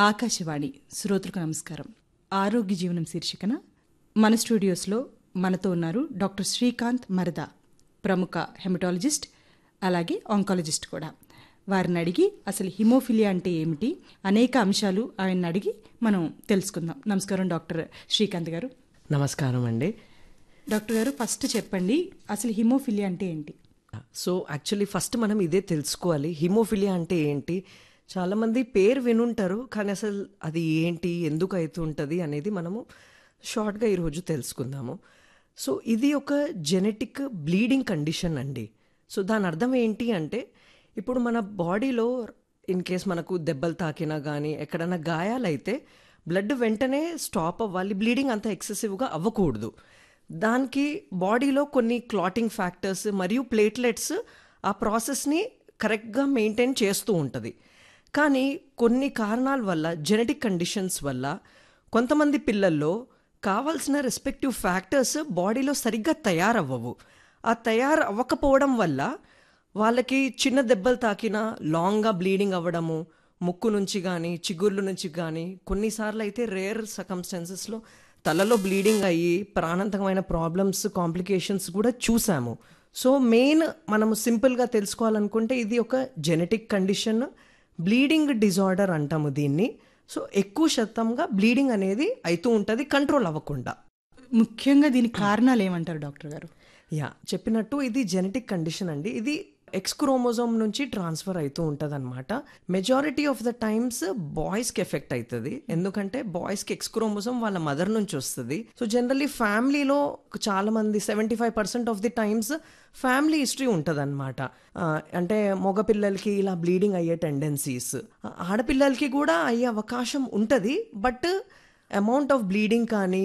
ఆకాశవాణి శ్రోతలకు నమస్కారం ఆరోగ్య జీవనం శీర్షికన మన స్టూడియోస్లో మనతో ఉన్నారు డాక్టర్ శ్రీకాంత్ మరదా ప్రముఖ హెమటాలజిస్ట్ అలాగే ఆంకాలజిస్ట్ కూడా వారిని అడిగి అసలు హిమోఫిలియా అంటే ఏమిటి అనేక అంశాలు ఆయన అడిగి మనం తెలుసుకుందాం నమస్కారం డాక్టర్ శ్రీకాంత్ గారు నమస్కారం అండి డాక్టర్ గారు ఫస్ట్ చెప్పండి అసలు హిమోఫిలియా అంటే ఏంటి సో యాక్చువల్లీ ఫస్ట్ మనం ఇదే తెలుసుకోవాలి హిమోఫిలియా అంటే ఏంటి చాలామంది పేరు వినుంటారు కానీ అసలు అది ఏంటి ఎందుకు అవుతుంటుంది అనేది మనము షార్ట్గా ఈరోజు తెలుసుకుందాము సో ఇది ఒక జెనెటిక్ బ్లీడింగ్ కండిషన్ అండి సో దాని అర్థం ఏంటి అంటే ఇప్పుడు మన బాడీలో ఇన్ కేస్ మనకు దెబ్బలు తాకినా కానీ ఎక్కడైనా గాయాలైతే బ్లడ్ వెంటనే స్టాప్ అవ్వాలి బ్లీడింగ్ అంత ఎక్సెసివ్గా అవ్వకూడదు దానికి బాడీలో కొన్ని క్లాటింగ్ ఫ్యాక్టర్స్ మరియు ప్లేట్లెట్స్ ఆ ప్రాసెస్ని కరెక్ట్గా మెయింటైన్ చేస్తూ ఉంటుంది కానీ కొన్ని కారణాల వల్ల జెనెటిక్ కండిషన్స్ వల్ల కొంతమంది పిల్లల్లో కావాల్సిన రెస్పెక్టివ్ ఫ్యాక్టర్స్ బాడీలో సరిగ్గా తయారవ్వవు ఆ తయారు అవ్వకపోవడం వల్ల వాళ్ళకి చిన్న దెబ్బలు తాకినా లాంగ్గా బ్లీడింగ్ అవ్వడము ముక్కు నుంచి కానీ చిగుర్లు నుంచి కానీ కొన్నిసార్లు అయితే రేర్ సర్కమ్స్టాన్సెస్లో తలలో బ్లీడింగ్ అయ్యి ప్రాణాంతకమైన ప్రాబ్లమ్స్ కాంప్లికేషన్స్ కూడా చూసాము సో మెయిన్ మనము సింపుల్గా తెలుసుకోవాలనుకుంటే ఇది ఒక జెనెటిక్ కండిషన్ బ్లీడింగ్ డిజార్డర్ అంటాము దీన్ని సో ఎక్కువ శాతంగా బ్లీడింగ్ అనేది అవుతూ ఉంటుంది కంట్రోల్ అవ్వకుండా ముఖ్యంగా దీనికి కారణాలు ఏమంటారు డాక్టర్ గారు యా చెప్పినట్టు ఇది జెనెటిక్ కండిషన్ అండి ఇది ఎక్స్ క్రోమోజోమ్ నుంచి ట్రాన్స్ఫర్ అవుతూ ఉంటుంది అనమాట మెజారిటీ ఆఫ్ ద టైమ్స్ బాయ్స్కి ఎఫెక్ట్ అవుతుంది ఎందుకంటే బాయ్స్కి ఎక్స్ క్రోమోజోమ్ వాళ్ళ మదర్ నుంచి వస్తుంది సో జనరల్లీ ఫ్యామిలీలో చాలా మంది seventy five percent of the times family history ఉంటుంది అనమాట అంటే మగపిల్లలకి ఇలా బ్లీడింగ్ అయ్యే టెండెన్సీస్ ఆడపిల్లలకి కూడా అయ్యే అవకాశం ఉంటుంది బట్ అమౌంట్ ఆఫ్ బ్లీడింగ్ కానీ